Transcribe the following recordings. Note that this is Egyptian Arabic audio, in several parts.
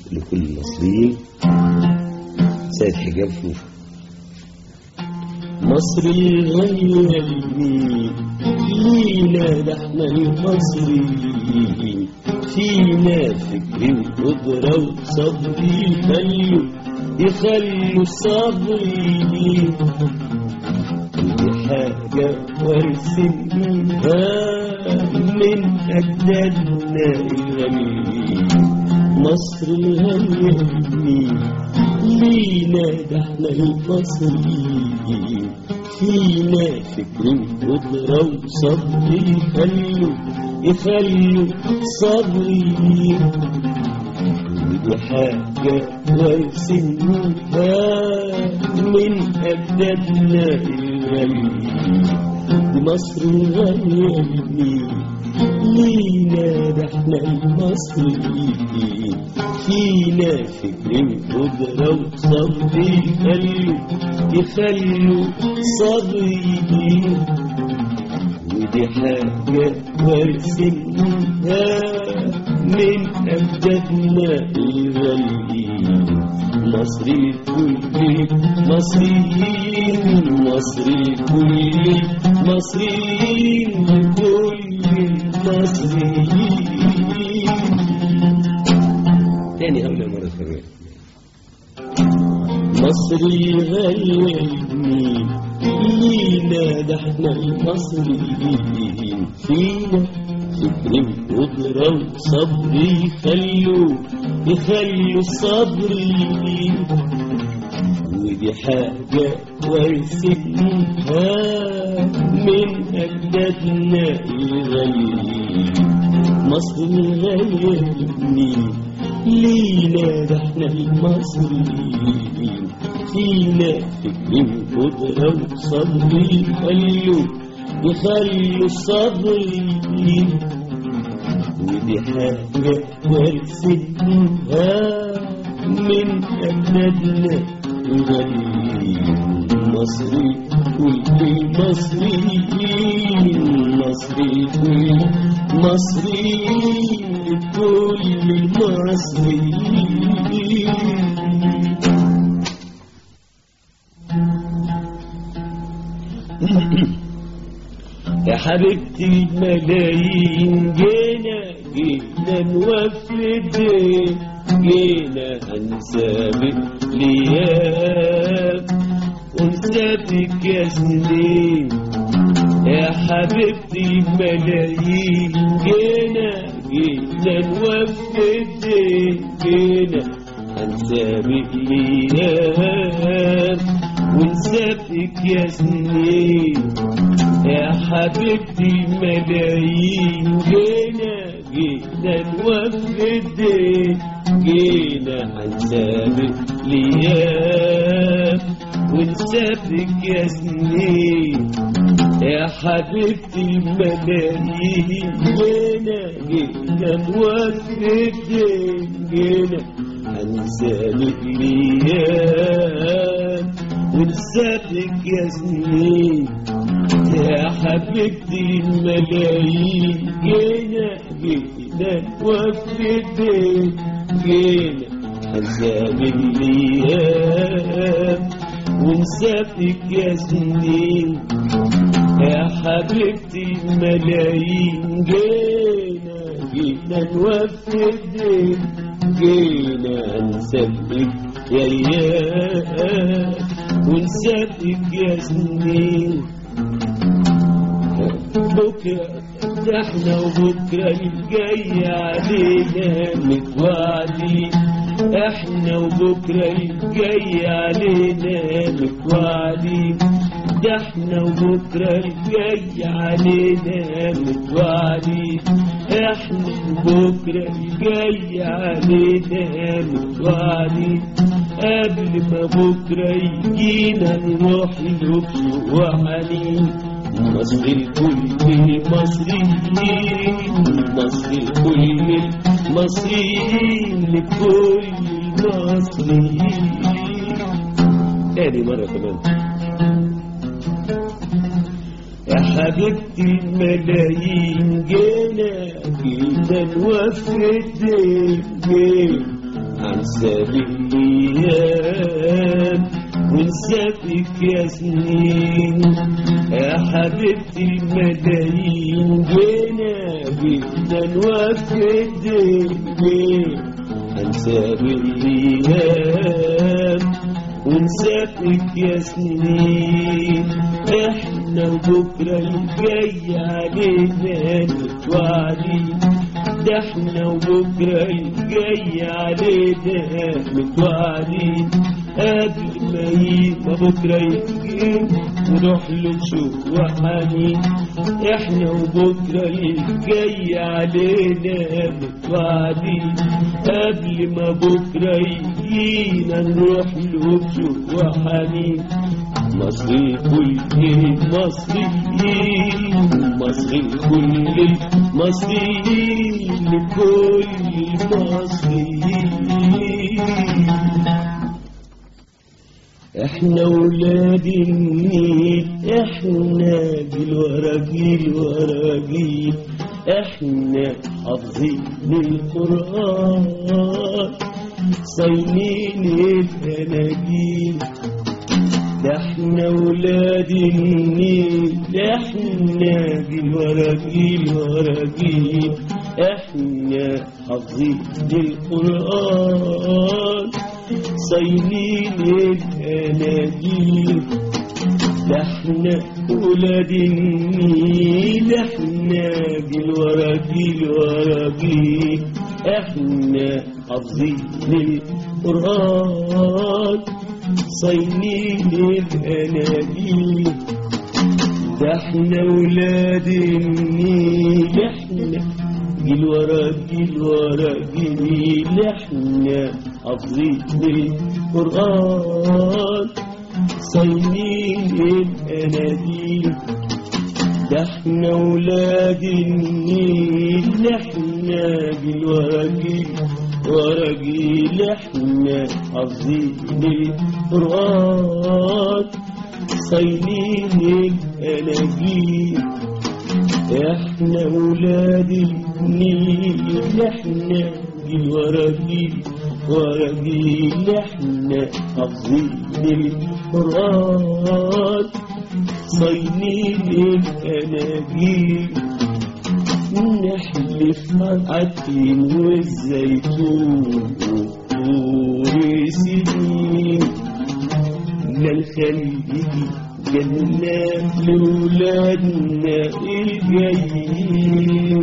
لكل المصريين سيد حجاب فوق مصر الغالية لمين لينا ده احنا المصريين فينا فكر وقدرة وصبر يخلوا يخلوا الصبر يلين دي حاجة ورثناها من أجدادنا الغاليين مصر الغالية لمين لينا ده احنا المصريين فينا فكر وقدرة وصبر يخلوا يخلوا صبرين ودي حاجة ورثناها من أجدادنا الغاليين دي مصر الغالية لمين لينا ده احنا المصريين فينا فكر وقدرة وصبر يخلوا يخلوا صبرين ودي حاجة ورثناها من أجدادنا الغاليين مصر الكل مصريين مصر الكل مصريين كل المصريين تاني أولى مرة كمان مصر الغالية لمين لينا ده احنا المصريين فينا فكر وقدرة وصبر يخلوا يخلوا الصبر يلين ودي حاجة ورثناها من أجدادنا الغاليين مصر الغالية لمين لينا ده احنا المصريين فينا فكر وقدرة وصبر يخلوا يخلوا الصبر يلين ودي حاجة ورثناها من أجدادنا الغاليين مصري كل المصريين مصري كل مصريين كل المصريين يا حبيبتي الملايين جينا جينا نوفد جينا هنسابق ليام ونسابق يا سنين يا حبيبتي الملايين جينا جينا نوفد جينا هنسابق ليام ونسابق يا سنين يا حبيبتي ملايين جينا جينا نوفد جينا هنسابق ليام ونسابق يا سنين يا حبيبتي الملايين جينا جينا نوفد جينا هنسابق ليام ونسابق يا سنين يا حبيبتي الملايين جينا جينا وفد جينا هنسابق ليام ونسابق يا سنين يا حبيبتي الملايين جينا جينا نوفد جينا نسابق يا ايام ونسابق يا سنين بكرة ده احنا وبكرة الجاي علينا متوعدين احنا وبكرة الجاي علينا متوعدين ده احنا وبكرة الجاي علينا متوعدين احنا وبكرة الجاي علينا متوعدين قبل ما بكرة يجينا نروح لبسه وحنين مصر الكل مصريين مصر الكل مصريين لكل المصريين تاني مرة كمان يا حبيبتي الملايين جينا جينا نوفد جينا أنسى بالأيام ونسافك يا سنين يا حبيبتي الملايين جينا جدا نوفد أنسى بالأيام ونسافك يا سنين احنا وبكرة الجاي علينا متوعدين ده احنا وبكرة الجاي علينا متوعدين قبل ما يبقى بكرة يجي نروح له نشوف وحنين احنا وبكرة الجاي علينا متوعدين قبل ما بكرة يجينا نروح له نشوف وحنين مصري كل مصريين مصري كل مصريين لكل مصريين احنا ولاد النيل احنا جيل ورا جيل ورا جيل احنا حافظين القرآن صايمين الاناجيل ده احنا ولاد النيل احنا جيل ورا جيل ورا جيل احنا حافظين القرآن صايمين الاناجيل ده احنا ولاد النيل احنا جيل ورا جيل ورا جيل احنا حافظين القرآن صايمين الاناجيل ده احنا ولاد النيل احنا جيل ورا جيل ورا جيل احنا حافظين القرآن صايمين الاناديل ده احنا ولاد النيل احنا جيل ورا جيل ورا جيل احنا حافظين القرآن صايمين الاناجيل احنا ولاد النيل احنا جيل ورا جيل ورا جيل احنا حافظين القرآن صايمين الاناجيل نحلف عتين والزيتون وطور سنين من الخليج جنة لولادنا الجايين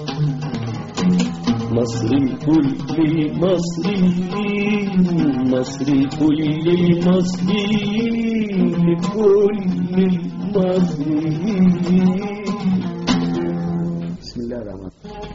مصر كل مصري مصر كل مصري لكل المصريين بسم الله الرحمن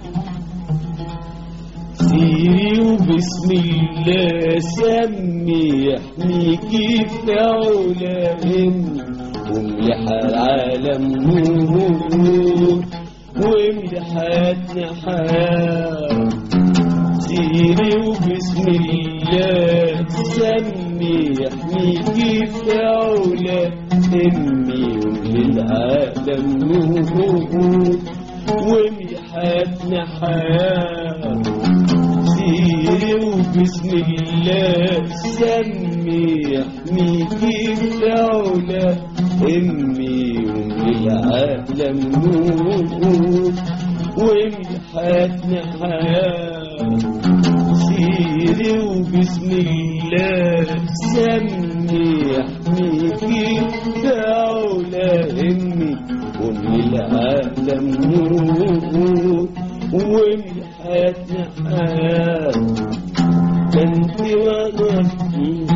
سيري وبسم الله سمي يحميكي في علاهم واملح العالم نور واملح حياتنا حياة سيري وبسم الله سمي يحميكي في علا امي للعالم نور واملي حياتنا حياة سيري وبسم الله سمي يحميكي في علا امي للعالم نور واملي حياتنا حياة سيري وبسم الله سمي يحميكي في علا امي واملي العالم نور واملي حياتنا حياة ده انت ونرتي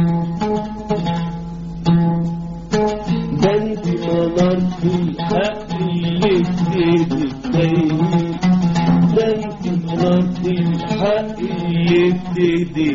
ده انت منرتي الحق اللي بتدي ده انت منرتي الحق اللي بتدي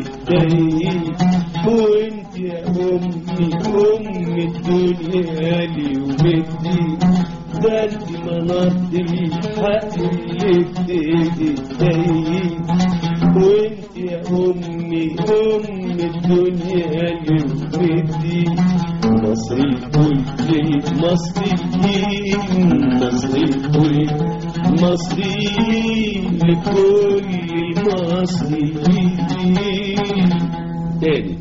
وانت يا امي ام الدنيا لي وبدي ده انت منرت الحق اللي بتدي وانت يا امي ام الدنيا اللي وبدي مصر الكل مصريين مصر الكل مصريين لكل المصريين تاني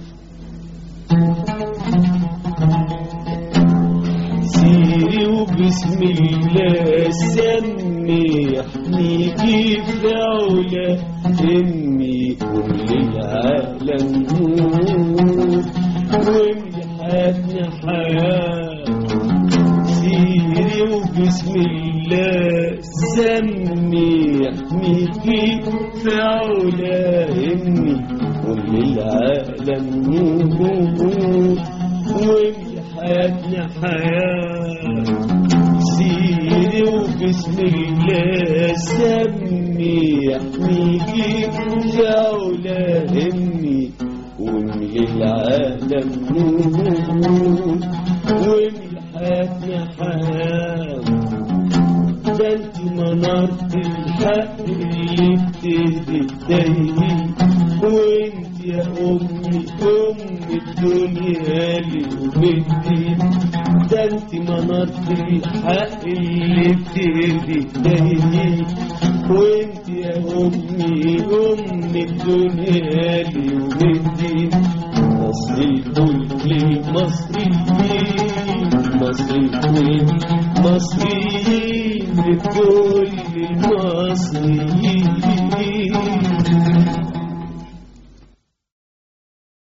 سيري وبسم الله سمي احميكي في علا امي ام للعالم نور وامي حياتنا حياه سيري وبسم الله سمي احميكي في علا امي ام العالم نور وامي حياتنا حياه سيري وبسم الله سمي احميكي في علا امي وامي العالم نور وامي حياتنا حياه ده انت منارة الحق اللي بتهدي الدايمين وانت يا امي ام الدنيا اللي وبدي ده انت منارة الحق اللي بتهدي الدايمين وانت يا امي ام الدنيا اللي وبدي